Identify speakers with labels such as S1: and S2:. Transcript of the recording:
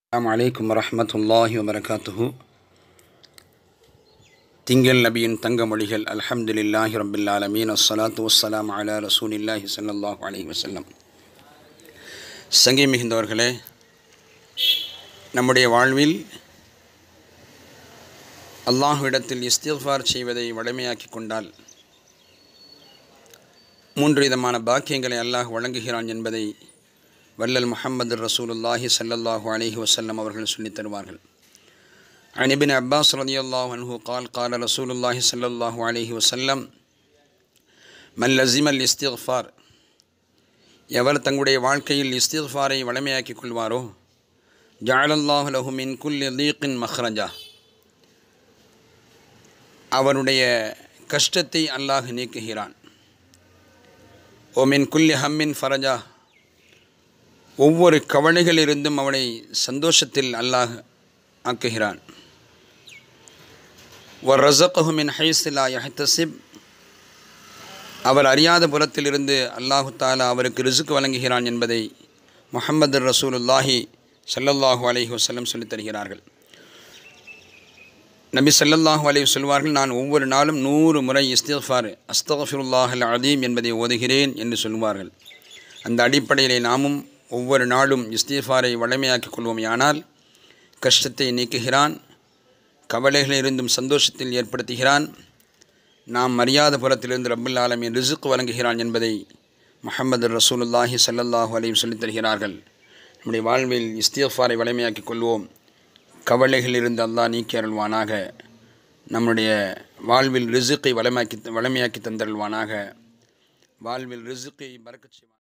S1: அஸ்ஸலாமு அலைக்கும் வரஹ்மத்துல்லாஹி வபரகாத்துஹு திங்கள் நபியின் தங்க மொழிகள் அல்ஹம்துலில்லாஹி ரப்பில் ஆலமீன் அஸ்ஸலாத்து வஸ்ஸலாம் அலா ரசூலில்லாஹி ஸல்லல்லாஹு அலைஹி வஸல்லம் சங்கை மிகுந்தவர்களே நம்முடைய வாழ்வில் அல்லாஹ்விடத்தில் இஸ்திஃபார் செய்வதை வழமையாக்கி கொண்டால் மூன்று விதமான பாக்கியங்களை அல்லாஹ் வழங்குகிறான் என்பதை வல்லல் முஹம்மது ரசூலுல்லாஹி ஸல்லல்லாஹு அலைஹி வஸல்லம் அவர்கள் சொல்லித் தருவார்கள் عن ابن عباس رضي الله عنه قال قال رسول الله صلى الله عليه وسلم من لزم الاستغفار எவர் தங்களுடைய வாழ்க்கையில் இஸ்திஃபாரை வளமையாக்கிக் கொள்வாரோ ஜாலல்லாஹு லஹு மின் குல்லி லீக்கின் மஹ்ரஜா அவருடைய கஷ்டத்தை அல்லாஹ் நீக்குகிறான் ஓ மின் குல்லி ஹம்மின் ஃபரஜா ஒவ்வொரு கவலைகளிலிருந்தும் அவனை சந்தோஷத்தில் அல்லாஹ் ஆக்குகிறான் ஒரு ரசகஹுமின் ஹைஸ்லா யஹ்தசிப் அவர் அறியாத புறத்திலிருந்து அல்லாஹு தாலா அவருக்கு ரிசுக்கு வழங்குகிறான் என்பதை முஹம்மது ரசூலுல்லாஹி ஸல்லல்லாஹு அலைஹி வஸல்லம் சொல்லித் தருகிறார்கள் நபி ஸல்லல்லாஹு அலைஹி சொல்வார்கள் நான் ஒவ்வொரு நாளும் நூறு முறை இஸ்திஃபார் அஸ்தஃபிருல்லாஹ் அல் அதீம் என்பதை ஓதுகிறேன் என்று சொல்வார்கள் அந்த அடிப்படையிலே நாமும் ஒவ்வொரு நாளும் இஸ்திஃபாரை வளமையாக்கிக் கொள்வோமேயானால் கஷ்டத்தை நீக்குகிறான் கவலைகளிலிருந்தும் சந்தோஷத்தில் ஏற்படுத்துகிறான் நாம் மரியாத புறத்திலிருந்து ரப்புல் ஆலமின் ரிசுக்கு வழங்குகிறான் என்பதை முஹம்மது ரசூலுல்லாஹி ஸல்லல்லாஹு அலைஹி சொல்லித் தருகிறார்கள் நம்முடைய வாழ்வில் இஸ்திஃபாரை வளமையாக்கிக் கொள்வோம் கவலைகளிலிருந்து அல்லாஹ் நீக்கி அருள்வானாக நம்முடைய வாழ்வில் ரிசுக்கை வளமாக்கி வளமையாக்கி தந்தருள்வானாக வாழ்வில் ரிசுக்கை பறக்கச் செய்வான்